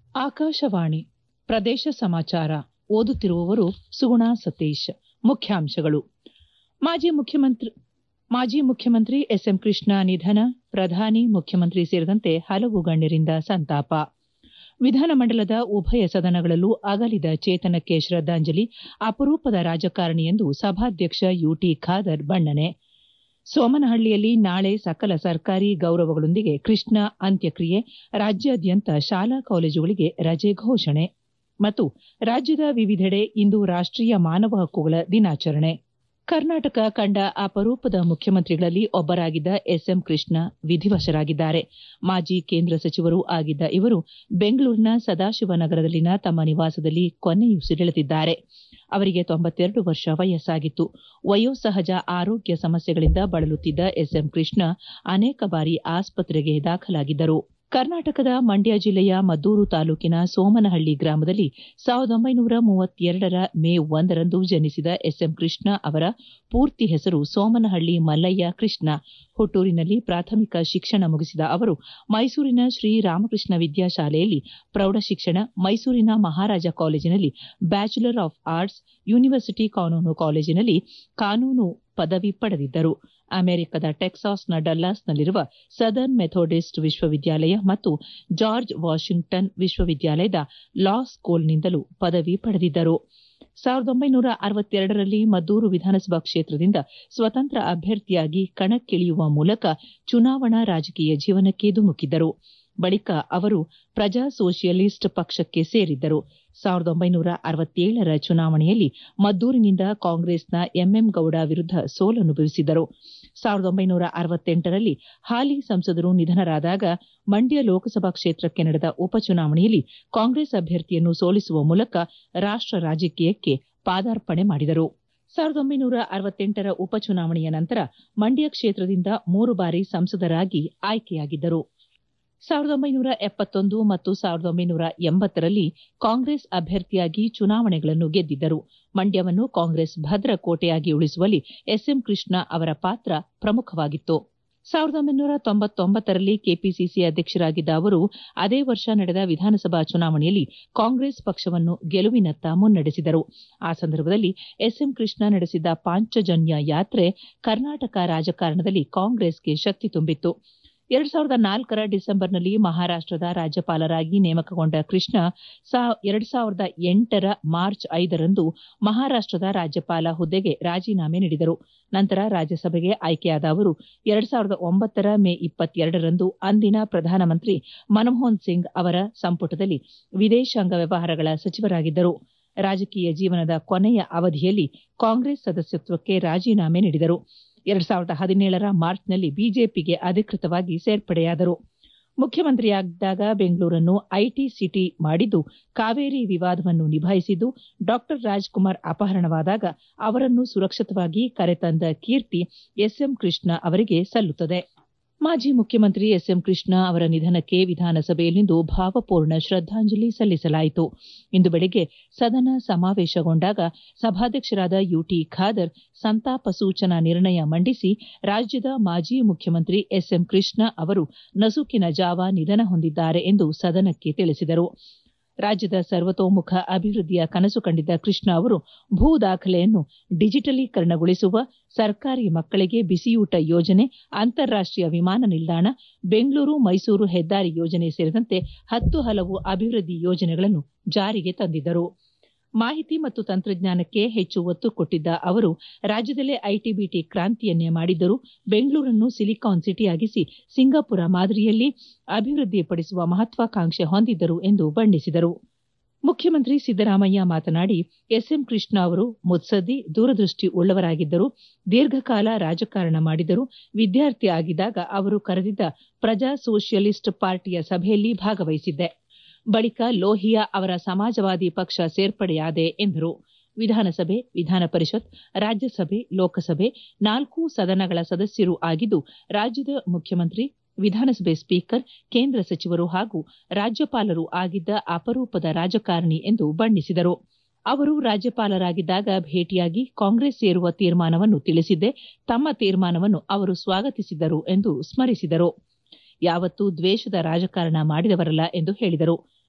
ಆಕಾಶವಾಣಿ ಪ್ರದೇಶ ಸಮಾಚಾರ ಓದುತ್ತಿರುವವರು ಸುಗುಣಾ ಸತೀಶ್ ಮುಖ್ಯಾಂಶಗಳು ಮಾಜಿ ಮುಖ್ಯಮಂತ್ರಿ ಮಾಜಿ ಮುಖ್ಯಮಂತ್ರಿ ಎಸ್ಎಂ ಕೃಷ್ಣ ನಿಧನ ಪ್ರಧಾನಿ ಮುಖ್ಯಮಂತ್ರಿ ಸೇರಿದಂತೆ ಹಲವು ಗಣ್ಯರಿಂದ ಸಂತಾಪ ವಿಧಾನಮಂಡಲದ ಉಭಯ ಸದನಗಳಲ್ಲೂ ಅಗಲಿದ ಚೇತನಕ್ಕೆ ಶ್ರದ್ದಾಂಜಲಿ ಅಪರೂಪದ ರಾಜಕಾರಣಿ ಎಂದು ಸಭಾಧ್ಯಕ್ಷ ಯುಟಿ ಖಾದರ್ ಬಣ್ಣನೆ ಸೋಮನಹಳ್ಳಿಯಲ್ಲಿ ನಾಳೆ ಸಕಲ ಸರ್ಕಾರಿ ಗೌರವಗಳೊಂದಿಗೆ ಕೃಷ್ಣ ಅಂತ್ಯಕ್ರಿಯೆ ರಾಜ್ಯಾದ್ಯಂತ ಶಾಲಾ ಕಾಲೇಜುಗಳಿಗೆ ರಜೆ ಘೋಷಣೆ ಮತ್ತು ರಾಜ್ಯದ ವಿವಿಧೆಡೆ ಇಂದು ರಾಷ್ಟೀಯ ಮಾನವ ಹಕ್ಕುಗಳ ದಿನಾಚರಣೆ ಕರ್ನಾಟಕ ಕಂಡ ಅಪರೂಪದ ಮುಖ್ಯಮಂತ್ರಿಗಳಲ್ಲಿ ಒಬ್ಬರಾಗಿದ್ದ ಎಸ್ಎಂ ಕೃಷ್ಣ ವಿಧಿವಶರಾಗಿದ್ದಾರೆ ಮಾಜಿ ಕೇಂದ್ರ ಸಚಿವರೂ ಆಗಿದ್ದ ಇವರು ಬೆಂಗಳೂರಿನ ಸದಾಶಿವನಗರದಲ್ಲಿನ ತಮ್ಮ ನಿವಾಸದಲ್ಲಿ ಕೊನೆಯುಸಿರೆಳೆದಿದ್ದಾರೆ ಅವರಿಗೆ ತೊಂಬತ್ತೆರಡು ವರ್ಷ ವಯಸ್ಸಾಗಿತ್ತು ವಯೋಸಹಜ ಆರೋಗ್ಯ ಸಮಸ್ಯೆಗಳಿಂದ ಬಳಲುತ್ತಿದ್ದ ಎಸ್ಎಂ ಕೃಷ್ಣ ಅನೇಕ ಬಾರಿ ಆಸ್ಪತ್ರೆಗೆ ದಾಖಲಾಗಿದ್ದರು ಕರ್ನಾಟಕದ ಮಂಡ್ಯ ಜಿಲ್ಲೆಯ ಮದ್ದೂರು ತಾಲೂಕಿನ ಸೋಮನಹಳ್ಳಿ ಗ್ರಾಮದಲ್ಲಿ ಸಾವಿರದ ಒಂಬೈನೂರ ಮೂವತ್ತೆರಡರ ಮೇ ಒಂದರಂದು ಜನಿಸಿದ ಎಸ್ಎಂ ಕೃಷ್ಣ ಅವರ ಪೂರ್ತಿ ಹೆಸರು ಸೋಮನಹಳ್ಳಿ ಮಲ್ಲಯ್ಯ ಕೃಷ್ಣ ಹುಟ್ಟೂರಿನಲ್ಲಿ ಪ್ರಾಥಮಿಕ ಶಿಕ್ಷಣ ಮುಗಿಸಿದ ಅವರು ಮೈಸೂರಿನ ಶ್ರೀ ರಾಮಕೃಷ್ಣ ವಿದ್ಯಾಶಾಲೆಯಲ್ಲಿ ಪ್ರೌಢಶಿಕ್ಷಣ ಮೈಸೂರಿನ ಮಹಾರಾಜ ಕಾಲೇಜಿನಲ್ಲಿ ಬ್ಯಾಚುಲರ್ ಆಫ್ ಆರ್ಟ್ಸ್ ಯೂನಿವರ್ಸಿಟಿ ಕಾನೂನು ಕಾಲೇಜಿನಲ್ಲಿ ಕಾನೂನು ಪದವಿ ಪಡೆದಿದ್ದರು ಅಮೆರಿಕದ ಟೆಕ್ಸಾಸ್ನ ಡಲ್ಲಾಸ್ನಲ್ಲಿರುವ ಸದರ್ನ್ ಮೆಥೋಡಿಸ್ಟ್ ವಿಶ್ವವಿದ್ಯಾಲಯ ಮತ್ತು ಜಾರ್ಜ್ ವಾಷಿಂಗ್ಟನ್ ವಿಶ್ವವಿದ್ಯಾಲಯದ ಲಾ ಸ್ಕೂಲ್ನಿಂದಲೂ ಪದವಿ ಪಡೆದಿದ್ದರು ಸಾವಿರದ ಒಂಬೈನೂರ ಅರವತ್ತೆರಡರಲ್ಲಿ ಮದ್ದೂರು ವಿಧಾನಸಭಾ ಕ್ಷೇತ್ರದಿಂದ ಸ್ವತಂತ್ರ ಅಭ್ಯರ್ಥಿಯಾಗಿ ಕಣಕ್ಕಿಳಿಯುವ ಮೂಲಕ ಚುನಾವಣಾ ರಾಜಕೀಯ ಜೀವನಕ್ಕೆ ಧುಮುಕಿದ್ದರು ಬಳಿಕ ಅವರು ಪ್ರಜಾ ಸೋಷಿಯಲಿಸ್ಟ್ ಪಕ್ಷಕ್ಕೆ ಸೇರಿದ್ದರು ಸಾವಿರದ ಒಂಬೈನೂರ ಅರವತ್ತೇಳರ ಚುನಾವಣೆಯಲ್ಲಿ ಮದ್ದೂರಿನಿಂದ ಕಾಂಗ್ರೆಸ್ನ ಎಂಎಂ ಗೌಡ ವಿರುದ್ಧ ಸೋಲನುಭವಿಸಿದರು ಸಾವಿರದ ಒಂಬೈನೂರ ಅರವತ್ತೆಂಟರಲ್ಲಿ ಹಾಲಿ ಸಂಸದರು ನಿಧನರಾದಾಗ ಮಂಡ್ಯ ಲೋಕಸಭಾ ಕ್ಷೇತ್ರಕ್ಕೆ ನಡೆದ ಉಪಚುನಾವಣೆಯಲ್ಲಿ ಕಾಂಗ್ರೆಸ್ ಅಭ್ಯರ್ಥಿಯನ್ನು ಸೋಲಿಸುವ ಮೂಲಕ ರಾಷ್ಟ ರಾಜಕೀಯಕ್ಕೆ ಪಾದಾರ್ಪಣೆ ಮಾಡಿದರು ಸಾವಿರದ ಒಂಬೈನೂರ ಅರವತ್ತೆಂಟರ ಉಪಚುನಾವಣೆಯ ನಂತರ ಮಂಡ್ಯ ಕ್ಷೇತ್ರದಿಂದ ಮೂರು ಬಾರಿ ಸಂಸದರಾಗಿ ಆಯ್ಕೆಯಾಗಿದ್ದರು ಸಾವಿರದ ಒಂಬೈನೂರ ಎಪ್ಪತ್ತೊಂದು ಮತ್ತು ಸಾವಿರದ ಒಂಬೈನೂರ ಎಂಬತ್ತರಲ್ಲಿ ಕಾಂಗ್ರೆಸ್ ಅಭ್ಯರ್ಥಿಯಾಗಿ ಚುನಾವಣೆಗಳನ್ನು ಗೆದ್ದಿದ್ದರು ಮಂಡ್ಯವನ್ನು ಕಾಂಗ್ರೆಸ್ ಭದ್ರ ಕೋಟೆಯಾಗಿ ಉಳಿಸುವಲ್ಲಿ ಎಸ್ಎಂ ಕೃಷ್ಣ ಅವರ ಪಾತ್ರ ಪ್ರಮುಖವಾಗಿತ್ತು ಸಾವಿರದ ಒಂಬೈನೂರ ತೊಂಬತ್ತೊಂಬತ್ತರಲ್ಲಿ ಕೆಪಿಸಿಸಿ ಅಧ್ಯಕ್ಷರಾಗಿದ್ದ ಅವರು ಅದೇ ವರ್ಷ ನಡೆದ ವಿಧಾನಸಭಾ ಚುನಾವಣೆಯಲ್ಲಿ ಕಾಂಗ್ರೆಸ್ ಪಕ್ಷವನ್ನು ಗೆಲುವಿನತ್ತ ಮುನ್ನಡೆಸಿದರು ಆ ಸಂದರ್ಭದಲ್ಲಿ ಎಸ್ಎಂ ಕೃಷ್ಣ ನಡೆಸಿದ ಪಾಂಚಜನ್ಯ ಯಾತ್ರೆ ಕರ್ನಾಟಕ ರಾಜಕಾರಣದಲ್ಲಿ ಕಾಂಗ್ರೆಸ್ಗೆ ಶಕ್ತಿ ತುಂಬಿತ್ತು ಎರಡು ಸಾವಿರದ ನಾಲ್ಕರ ಡಿಸೆಂಬರ್ನಲ್ಲಿ ಮಹಾರಾಷ್ಟದ ರಾಜ್ಯಪಾಲರಾಗಿ ನೇಮಕಗೊಂಡ ಕೃಷ್ಣ ಎರಡು ಸಾವಿರದ ಎಂಟರ ಮಾರ್ಚ್ ಐದರಂದು ಮಹಾರಾಷ್ಟದ ರಾಜ್ಯಪಾಲ ಹುದ್ದೆಗೆ ರಾಜೀನಾಮೆ ನೀಡಿದರು ನಂತರ ರಾಜ್ಯಸಭೆಗೆ ಆಯ್ಕೆಯಾದ ಅವರು ಎರಡು ಸಾವಿರದ ಒಂಬತ್ತರ ಮೇ ಇಪ್ಪತ್ತೆರಡರಂದು ಅಂದಿನ ಪ್ರಧಾನಮಂತ್ರಿ ಮನಮೋಹನ್ ಸಿಂಗ್ ಅವರ ಸಂಪುಟದಲ್ಲಿ ವಿದೇಶಾಂಗ ವ್ಯವಹಾರಗಳ ಸಚಿವರಾಗಿದ್ದರು ರಾಜಕೀಯ ಜೀವನದ ಕೊನೆಯ ಅವಧಿಯಲ್ಲಿ ಕಾಂಗ್ರೆಸ್ ಸದಸ್ಯತ್ವಕ್ಕೆ ರಾಜೀನಾಮೆ ನೀಡಿದರು ಎರಡು ಸಾವಿರದ ಹದಿನೇಳರ ಮಾರ್ಚ್ನಲ್ಲಿ ಬಿಜೆಪಿಗೆ ಅಧಿಕೃತವಾಗಿ ಸೇರ್ಪಡೆಯಾದರು ಮುಖ್ಯಮಂತ್ರಿಯಾಗಿದ್ದಾಗ ಬೆಂಗಳೂರನ್ನು ಐಟಿ ಸಿಟಿ ಮಾಡಿದ್ದು ಕಾವೇರಿ ವಿವಾದವನ್ನು ನಿಭಾಯಿಸಿದ್ದು ಡಾ ರಾಜ್ಕುಮಾರ್ ಅಪಹರಣವಾದಾಗ ಅವರನ್ನು ಸುರಕ್ಷಿತವಾಗಿ ಕರೆತಂದ ಕೀರ್ತಿ ಎಸ್ಎಂ ಕೃಷ್ಣ ಅವರಿಗೆ ಸಲ್ಲುತ್ತದೆ ಮಾಜಿ ಮುಖ್ಯಮಂತ್ರಿ ಎಸ್ಎಂ ಕೃಷ್ಣ ಅವರ ನಿಧನಕ್ಕೆ ವಿಧಾನಸಭೆಯಲ್ಲಿಂದು ಭಾವಪೂರ್ಣ ಶ್ರದ್ದಾಂಜಲಿ ಸಲ್ಲಿಸಲಾಯಿತು ಇಂದು ಬೆಳಗ್ಗೆ ಸದನ ಸಮಾವೇಶಗೊಂಡಾಗ ಸಭಾಧ್ಯಕ್ಷರಾದ ಯುಟಿ ಖಾದರ್ ಸಂತಾಪ ಸೂಚನಾ ನಿರ್ಣಯ ಮಂಡಿಸಿ ರಾಜ್ಯದ ಮಾಜಿ ಮುಖ್ಯಮಂತ್ರಿ ಎಸ್ಎಂ ಕೃಷ್ಣ ಅವರು ನಸುಕಿನ ಜಾವ ನಿಧನ ಹೊಂದಿದ್ದಾರೆ ಎಂದು ಸದನಕ್ಕೆ ತಿಳಿಸಿದರು ರಾಜ್ಯದ ಸರ್ವತೋಮುಖ ಅಭಿವೃದ್ಧಿಯ ಕನಸು ಕಂಡಿದ್ದ ಕೃಷ್ಣ ಅವರು ಭೂ ದಾಖಲೆಯನ್ನು ಡಿಜಿಟಲೀಕರಣಗೊಳಿಸುವ ಸರ್ಕಾರಿ ಮಕ್ಕಳಿಗೆ ಬಿಸಿಯೂಟ ಯೋಜನೆ ಅಂತಾರಾಷ್ಟೀಯ ವಿಮಾನ ನಿಲ್ದಾಣ ಬೆಂಗಳೂರು ಮೈಸೂರು ಹೆದ್ದಾರಿ ಯೋಜನೆ ಸೇರಿದಂತೆ ಹತ್ತು ಹಲವು ಅಭಿವೃದ್ಧಿ ಯೋಜನೆಗಳನ್ನು ಜಾರಿಗೆ ತಂದಿದ್ದರು ಮಾಹಿತಿ ಮತ್ತು ತಂತ್ರಜ್ಞಾನಕ್ಕೆ ಹೆಚ್ಚು ಒತ್ತು ಕೊಟ್ಟಿದ್ದ ಅವರು ರಾಜ್ಯದಲ್ಲೇ ಐಟಿ ಬಿಟಿ ಕ್ರಾಂತಿಯನ್ನೇ ಮಾಡಿದ್ದರು ಬೆಂಗಳೂರನ್ನು ಸಿಲಿಕಾನ್ ಸಿಟಿಯಾಗಿಸಿ ಸಿಂಗಾಪುರ ಮಾದರಿಯಲ್ಲಿ ಅಭಿವೃದ್ಧಿಪಡಿಸುವ ಮಹತ್ವಾಕಾಂಕ್ಷೆ ಹೊಂದಿದ್ದರು ಎಂದು ಬಣ್ಣಿಸಿದರು ಮುಖ್ಯಮಂತ್ರಿ ಸಿದ್ದರಾಮಯ್ಯ ಮಾತನಾಡಿ ಎಸ್ಎಂ ಕೃಷ್ಣ ಅವರು ಮುತ್ಸದ್ದಿ ದೂರದೃಷ್ಟಿ ಉಳ್ಳವರಾಗಿದ್ದರು ದೀರ್ಘಕಾಲ ರಾಜಕಾರಣ ಮಾಡಿದರು ವಿದ್ಯಾರ್ಥಿ ಆಗಿದ್ದಾಗ ಅವರು ಕರೆದಿದ್ದ ಪ್ರಜಾ ಸೋಷಿಯಲಿಸ್ಟ್ ಪಾರ್ಟಿಯ ಸಭೆಯಲ್ಲಿ ಭಾಗವಹಿಸಿದ್ದೆ ಬಳಿಕ ಲೋಹಿಯಾ ಅವರ ಸಮಾಜವಾದಿ ಪಕ್ಷ ಸೇರ್ಪಡೆಯಾದೆ ಎಂದರು ವಿಧಾನಸಭೆ ವಿಧಾನ ಪರಿಷತ್ ರಾಜ್ಯಸಭೆ ಲೋಕಸಭೆ ನಾಲ್ಕು ಸದನಗಳ ಸದಸ್ಯರೂ ಆಗಿದ್ದು ರಾಜ್ಯದ ಮುಖ್ಯಮಂತ್ರಿ ವಿಧಾನಸಭೆ ಸ್ಪೀಕರ್ ಕೇಂದ್ರ ಸಚಿವರು ಹಾಗೂ ರಾಜ್ಯಪಾಲರೂ ಆಗಿದ್ದ ಅಪರೂಪದ ರಾಜಕಾರಣಿ ಎಂದು ಬಣ್ಣಿಸಿದರು ಅವರು ರಾಜ್ಯಪಾಲರಾಗಿದ್ದಾಗ ಭೇಟಿಯಾಗಿ ಕಾಂಗ್ರೆಸ್ ಸೇರುವ ತೀರ್ಮಾನವನ್ನು ತಿಳಿಸಿದ್ದೆ ತಮ್ಮ ತೀರ್ಮಾನವನ್ನು ಅವರು ಸ್ವಾಗತಿಸಿದ್ದರು ಎಂದು ಸ್ಮರಿಸಿದರು ಯಾವತ್ತೂ ದ್ವೇಷದ ರಾಜಕಾರಣ ಮಾಡಿದವರಲ್ಲ ಎಂದು ಹೇಳಿದರು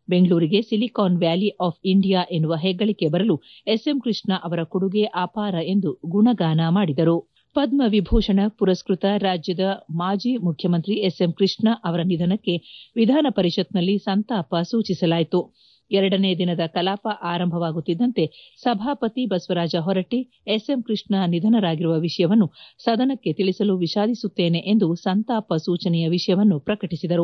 ಬೆಂಗಳೂರಿಗೆ ಸಿಲಿಕಾನ್ ವ್ಯಾಲಿ ಆಫ್ ಇಂಡಿಯಾ ಎನ್ನುವ ಹೆಗ್ಗಳಿಕೆ ಬರಲು ಎಸ್ಎಂ ಕೃಷ್ಣ ಅವರ ಕೊಡುಗೆ ಅಪಾರ ಎಂದು ಗುಣಗಾನ ಮಾಡಿದರು ಪದ್ಮ ವಿಭೂಷಣ ಪುರಸ್ಕೃತ ರಾಜ್ಯದ ಮಾಜಿ ಮುಖ್ಯಮಂತ್ರಿ ಎಸ್ಎಂ ಕೃಷ್ಣ ಅವರ ನಿಧನಕ್ಕೆ ವಿಧಾನ ಪರಿಷತ್ನಲ್ಲಿ ಸಂತಾಪ ಸೂಚಿಸಲಾಯಿತು ಎರಡನೇ ದಿನದ ಕಲಾಪ ಆರಂಭವಾಗುತ್ತಿದ್ದಂತೆ ಸಭಾಪತಿ ಬಸವರಾಜ ಹೊರಟ್ಟಿ ಎಸ್ಎಂ ಕೃಷ್ಣ ನಿಧನರಾಗಿರುವ ವಿಷಯವನ್ನು ಸದನಕ್ಕೆ ತಿಳಿಸಲು ವಿಷಾದಿಸುತ್ತೇನೆ ಎಂದು ಸಂತಾಪ ಸೂಚನೆಯ ವಿಷಯವನ್ನು ಪ್ರಕಟಿಸಿದರು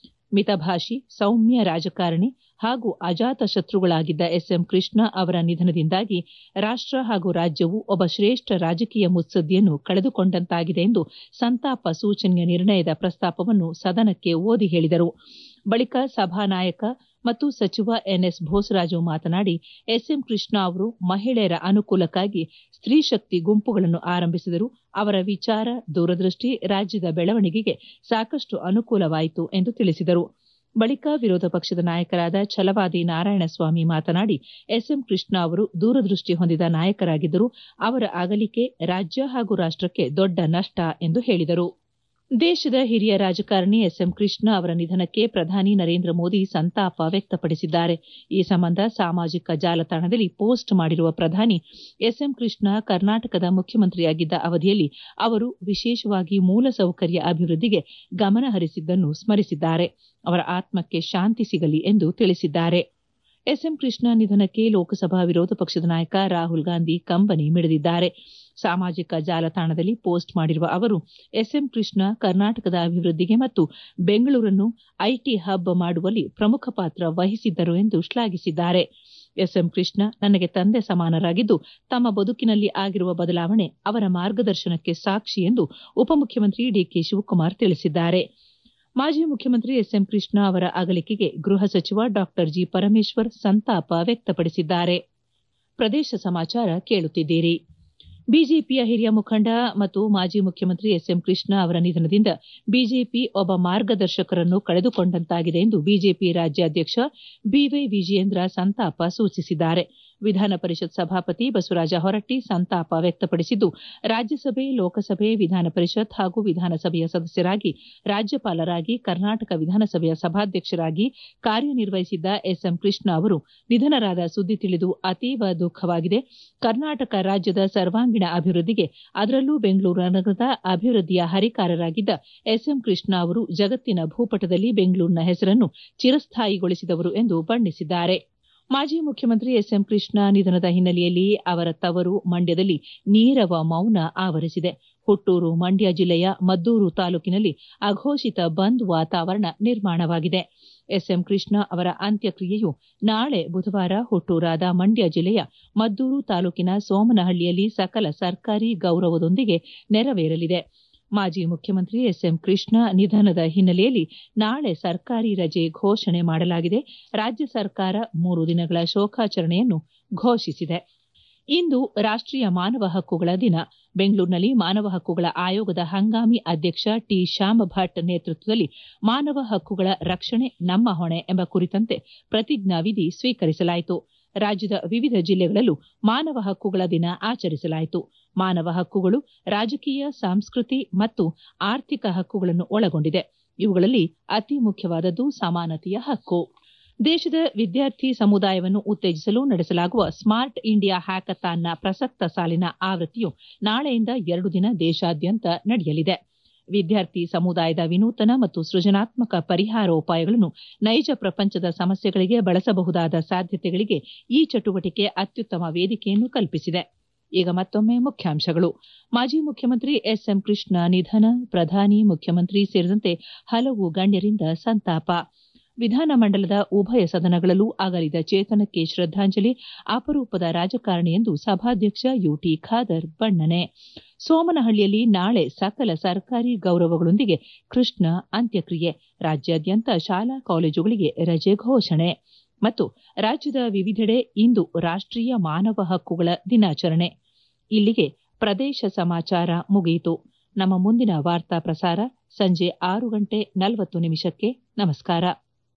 ಮಿತಭಾಷಿ ಸೌಮ್ಯ ರಾಜಕಾರಣಿ ಹಾಗೂ ಅಜಾತ ಶತ್ರುಗಳಾಗಿದ್ದ ಎಸ್ಎಂ ಕೃಷ್ಣ ಅವರ ನಿಧನದಿಂದಾಗಿ ರಾಷ್ಟ ಹಾಗೂ ರಾಜ್ಯವು ಒಬ್ಬ ಶ್ರೇಷ್ಠ ರಾಜಕೀಯ ಮುತ್ಸದ್ದಿಯನ್ನು ಕಳೆದುಕೊಂಡಂತಾಗಿದೆ ಎಂದು ಸಂತಾಪ ಸೂಚನೆಯ ನಿರ್ಣಯದ ಪ್ರಸ್ತಾಪವನ್ನು ಸದನಕ್ಕೆ ಓದಿ ಹೇಳಿದರು ಬಳಿಕ ಸಭಾನಾಯಕ ಮತ್ತು ಸಚಿವ ಎನ್ಎಸ್ ಬೋಸರಾಜು ಮಾತನಾಡಿ ಎಸ್ಎಂ ಕೃಷ್ಣ ಅವರು ಮಹಿಳೆಯರ ಅನುಕೂಲಕ್ಕಾಗಿ ಸ್ತ್ರೀಶಕ್ತಿ ಗುಂಪುಗಳನ್ನು ಆರಂಭಿಸಿದರು ಅವರ ವಿಚಾರ ದೂರದೃಷ್ಟಿ ರಾಜ್ಯದ ಬೆಳವಣಿಗೆಗೆ ಸಾಕಷ್ಟು ಅನುಕೂಲವಾಯಿತು ಎಂದು ತಿಳಿಸಿದರು ಬಳಿಕ ವಿರೋಧ ಪಕ್ಷದ ನಾಯಕರಾದ ಛಲವಾದಿ ನಾರಾಯಣಸ್ವಾಮಿ ಮಾತನಾಡಿ ಎಸ್ಎಂ ಕೃಷ್ಣ ಅವರು ದೂರದೃಷ್ಟಿ ಹೊಂದಿದ ನಾಯಕರಾಗಿದ್ದರು ಅವರ ಅಗಲಿಕೆ ರಾಜ್ಯ ಹಾಗೂ ರಾಷ್ಟಕ್ಕೆ ದೊಡ್ಡ ನಷ್ಟ ಎಂದು ಹೇಳಿದರು ದೇಶದ ಹಿರಿಯ ರಾಜಕಾರಣಿ ಎಸ್ಎಂ ಕೃಷ್ಣ ಅವರ ನಿಧನಕ್ಕೆ ಪ್ರಧಾನಿ ನರೇಂದ್ರ ಮೋದಿ ಸಂತಾಪ ವ್ಯಕ್ತಪಡಿಸಿದ್ದಾರೆ ಈ ಸಂಬಂಧ ಸಾಮಾಜಿಕ ಜಾಲತಾಣದಲ್ಲಿ ಪೋಸ್ಟ್ ಮಾಡಿರುವ ಪ್ರಧಾನಿ ಎಸ್ಎಂ ಕೃಷ್ಣ ಕರ್ನಾಟಕದ ಮುಖ್ಯಮಂತ್ರಿಯಾಗಿದ್ದ ಅವಧಿಯಲ್ಲಿ ಅವರು ವಿಶೇಷವಾಗಿ ಮೂಲಸೌಕರ್ಯ ಅಭಿವೃದ್ಧಿಗೆ ಗಮನ ಹರಿಸಿದ್ದನ್ನು ಸ್ಮರಿಸಿದ್ದಾರೆ ಅವರ ಆತ್ಮಕ್ಕೆ ಶಾಂತಿ ಸಿಗಲಿ ಎಂದು ತಿಳಿಸಿದ್ದಾರೆ ಎಸ್ಎಂ ಕೃಷ್ಣ ನಿಧನಕ್ಕೆ ಲೋಕಸಭಾ ವಿರೋಧ ಪಕ್ಷದ ನಾಯಕ ರಾಹುಲ್ ಗಾಂಧಿ ಕಂಬನಿ ಮಿಡಿದಿದ್ದಾರೆ ಸಾಮಾಜಿಕ ಜಾಲತಾಣದಲ್ಲಿ ಪೋಸ್ಟ್ ಮಾಡಿರುವ ಅವರು ಎಸ್ಎಂ ಕೃಷ್ಣ ಕರ್ನಾಟಕದ ಅಭಿವೃದ್ಧಿಗೆ ಮತ್ತು ಬೆಂಗಳೂರನ್ನು ಐಟಿ ಹಬ್ ಮಾಡುವಲ್ಲಿ ಪ್ರಮುಖ ಪಾತ್ರ ವಹಿಸಿದ್ದರು ಎಂದು ಶ್ಲಾಘಿಸಿದ್ದಾರೆ ಎಸ್ಎಂ ಕೃಷ್ಣ ನನಗೆ ತಂದೆ ಸಮಾನರಾಗಿದ್ದು ತಮ್ಮ ಬದುಕಿನಲ್ಲಿ ಆಗಿರುವ ಬದಲಾವಣೆ ಅವರ ಮಾರ್ಗದರ್ಶನಕ್ಕೆ ಸಾಕ್ಷಿ ಎಂದು ಉಪಮುಖ್ಯಮಂತ್ರಿ ಡಿಕೆ ಶಿವಕುಮಾರ್ ತಿಳಿಸಿದ್ದಾರೆ ಮಾಜಿ ಮುಖ್ಯಮಂತ್ರಿ ಎಸ್ಎಂ ಕೃಷ್ಣ ಅವರ ಅಗಲಿಕೆಗೆ ಗೃಹ ಸಚಿವ ಡಾ ಜಿ ಪರಮೇಶ್ವರ್ ಸಂತಾಪ ವ್ಯಕ್ತಪಡಿಸಿದ್ದಾರೆ ಪ್ರದೇಶ ಸಮಾಚಾರ ಕೇಳುತ್ತಿದ್ದೀರಿ ಬಿಜೆಪಿಯ ಹಿರಿಯ ಮುಖಂಡ ಮತ್ತು ಮಾಜಿ ಮುಖ್ಯಮಂತ್ರಿ ಎಸ್ಎಂ ಕೃಷ್ಣ ಅವರ ನಿಧನದಿಂದ ಬಿಜೆಪಿ ಒಬ್ಬ ಮಾರ್ಗದರ್ಶಕರನ್ನು ಕಳೆದುಕೊಂಡಂತಾಗಿದೆ ಎಂದು ಬಿಜೆಪಿ ರಾಜ್ಯಾಧ್ಯಕ್ಷ ಬಿವೈ ವಿಜಯೇಂದ್ರ ಸಂತಾಪ ಸೂಚಿಸಿದ್ದಾರೆ ವಿಧಾನ ಪರಿಷತ್ ಸಭಾಪತಿ ಬಸವರಾಜ ಹೊರಟ್ಟಿ ಸಂತಾಪ ವ್ಯಕ್ತಪಡಿಸಿದ್ದು ರಾಜ್ಯಸಭೆ ಲೋಕಸಭೆ ವಿಧಾನ ಪರಿಷತ್ ಹಾಗೂ ವಿಧಾನಸಭೆಯ ಸದಸ್ಯರಾಗಿ ರಾಜ್ಯಪಾಲರಾಗಿ ಕರ್ನಾಟಕ ವಿಧಾನಸಭೆಯ ಸಭಾಧ್ಯಕ್ಷರಾಗಿ ಕಾರ್ಯನಿರ್ವಹಿಸಿದ್ದ ಎಸ್ಎಂ ಕೃಷ್ಣ ಅವರು ನಿಧನರಾದ ಸುದ್ದಿ ತಿಳಿದು ಅತೀವ ದುಃಖವಾಗಿದೆ ಕರ್ನಾಟಕ ರಾಜ್ಯದ ಸರ್ವಾಂಗೀಣ ಅಭಿವೃದ್ಧಿಗೆ ಅದರಲ್ಲೂ ಬೆಂಗಳೂರು ನಗರದ ಅಭಿವೃದ್ಧಿಯ ಹರಿಕಾರರಾಗಿದ್ದ ಎಸ್ಎಂ ಕೃಷ್ಣ ಅವರು ಜಗತ್ತಿನ ಭೂಪಟದಲ್ಲಿ ಬೆಂಗಳೂರಿನ ಹೆಸರನ್ನು ಚಿರಸ್ಥಾಯಿಗೊಳಿಸಿದವರು ಎಂದು ಬಣ್ಣಿಸಿದ್ದಾರೆ ಮಾಜಿ ಮುಖ್ಯಮಂತ್ರಿ ಎಸ್ಎಂ ಕೃಷ್ಣ ನಿಧನದ ಹಿನ್ನೆಲೆಯಲ್ಲಿ ಅವರ ತವರು ಮಂಡ್ಯದಲ್ಲಿ ನೀರವ ಮೌನ ಆವರಿಸಿದೆ ಹುಟ್ಟೂರು ಮಂಡ್ಯ ಜಿಲ್ಲೆಯ ಮದ್ದೂರು ತಾಲೂಕಿನಲ್ಲಿ ಅಘೋಷಿತ ಬಂದ್ ವಾತಾವರಣ ನಿರ್ಮಾಣವಾಗಿದೆ ಎಸ್ಎಂ ಕೃಷ್ಣ ಅವರ ಅಂತ್ಯಕ್ರಿಯೆಯು ನಾಳೆ ಬುಧವಾರ ಹುಟ್ಟೂರಾದ ಮಂಡ್ಯ ಜಿಲ್ಲೆಯ ಮದ್ದೂರು ತಾಲೂಕಿನ ಸೋಮನಹಳ್ಳಿಯಲ್ಲಿ ಸಕಲ ಸರ್ಕಾರಿ ಗೌರವದೊಂದಿಗೆ ನೆರವೇರಲಿದೆ ಮಾಜಿ ಮುಖ್ಯಮಂತ್ರಿ ಎಸ್ಎಂ ಕೃಷ್ಣ ನಿಧನದ ಹಿನ್ನೆಲೆಯಲ್ಲಿ ನಾಳೆ ಸರ್ಕಾರಿ ರಜೆ ಘೋಷಣೆ ಮಾಡಲಾಗಿದೆ ರಾಜ್ಯ ಸರ್ಕಾರ ಮೂರು ದಿನಗಳ ಶೋಕಾಚರಣೆಯನ್ನು ಘೋಷಿಸಿದೆ ಇಂದು ರಾಷ್ಟೀಯ ಮಾನವ ಹಕ್ಕುಗಳ ದಿನ ಬೆಂಗಳೂರಿನಲ್ಲಿ ಮಾನವ ಹಕ್ಕುಗಳ ಆಯೋಗದ ಹಂಗಾಮಿ ಅಧ್ಯಕ್ಷ ಟಿ ಶ್ಯಾಮ್ ಭಟ್ ನೇತೃತ್ವದಲ್ಲಿ ಮಾನವ ಹಕ್ಕುಗಳ ರಕ್ಷಣೆ ನಮ್ಮ ಹೊಣೆ ಎಂಬ ಕುರಿತಂತೆ ಪ್ರತಿಜ್ಞಾವಿಧಿ ಸ್ವೀಕರಿಸಲಾಯಿತು ರಾಜ್ಯದ ವಿವಿಧ ಜಿಲ್ಲೆಗಳಲ್ಲೂ ಮಾನವ ಹಕ್ಕುಗಳ ದಿನ ಆಚರಿಸಲಾಯಿತು ಮಾನವ ಹಕ್ಕುಗಳು ರಾಜಕೀಯ ಸಾಂಸ್ಕೃತಿ ಮತ್ತು ಆರ್ಥಿಕ ಹಕ್ಕುಗಳನ್ನು ಒಳಗೊಂಡಿದೆ ಇವುಗಳಲ್ಲಿ ಅತಿ ಮುಖ್ಯವಾದದ್ದು ಸಮಾನತೆಯ ಹಕ್ಕು ದೇಶದ ವಿದ್ಯಾರ್ಥಿ ಸಮುದಾಯವನ್ನು ಉತ್ತೇಜಿಸಲು ನಡೆಸಲಾಗುವ ಸ್ಮಾರ್ಟ್ ಇಂಡಿಯಾ ಹ್ಯಾಕಥಾನ್ನ ಪ್ರಸಕ್ತ ಸಾಲಿನ ಆವೃತ್ತಿಯು ನಾಳೆಯಿಂದ ಎರಡು ದಿನ ದೇಶಾದ್ಯಂತ ನಡೆಯಲಿದೆ ವಿದ್ಯಾರ್ಥಿ ಸಮುದಾಯದ ವಿನೂತನ ಮತ್ತು ಸೃಜನಾತ್ಮಕ ಪರಿಹಾರೋಪಾಯಗಳನ್ನು ನೈಜ ಪ್ರಪಂಚದ ಸಮಸ್ಯೆಗಳಿಗೆ ಬಳಸಬಹುದಾದ ಸಾಧ್ಯತೆಗಳಿಗೆ ಈ ಚಟುವಟಿಕೆ ಅತ್ಯುತ್ತಮ ವೇದಿಕೆಯನ್ನು ಕಲ್ಪಿಸಿದೆ ಈಗ ಮತ್ತೊಮ್ಮೆ ಮುಖ್ಯಾಂಶಗಳು ಮಾಜಿ ಮುಖ್ಯಮಂತ್ರಿ ಎಸ್ಎಂ ಕೃಷ್ಣ ನಿಧನ ಪ್ರಧಾನಿ ಮುಖ್ಯಮಂತ್ರಿ ಸೇರಿದಂತೆ ಹಲವು ಗಣ್ಯರಿಂದ ಸಂತಾಪ ವಿಧಾನಮಂಡಲದ ಉಭಯ ಸದನಗಳಲ್ಲೂ ಅಗಲಿದ ಚೇತನಕ್ಕೆ ಶ್ರದ್ದಾಂಜಲಿ ಅಪರೂಪದ ರಾಜಕಾರಣಿ ಎಂದು ಸಭಾಧ್ಯಕ್ಷ ಯುಟಿ ಖಾದರ್ ಬಣ್ಣನೆ ಸೋಮನಹಳ್ಳಿಯಲ್ಲಿ ನಾಳೆ ಸಕಲ ಸರ್ಕಾರಿ ಗೌರವಗಳೊಂದಿಗೆ ಕೃಷ್ಣ ಅಂತ್ಯಕ್ರಿಯೆ ರಾಜ್ಯಾದ್ಯಂತ ಶಾಲಾ ಕಾಲೇಜುಗಳಿಗೆ ರಜೆ ಘೋಷಣೆ ಮತ್ತು ರಾಜ್ಯದ ವಿವಿಧೆಡೆ ಇಂದು ರಾಷ್ಟೀಯ ಮಾನವ ಹಕ್ಕುಗಳ ದಿನಾಚರಣೆ ಇಲ್ಲಿಗೆ ಪ್ರದೇಶ ಸಮಾಚಾರ ಮುಗಿಯಿತು ನಮ್ಮ ಮುಂದಿನ ವಾರ್ತಾ ಪ್ರಸಾರ ಸಂಜೆ ಆರು ಗಂಟೆ ನಲವತ್ತು ನಿಮಿಷಕ್ಕೆ ನಮಸ್ಕಾರ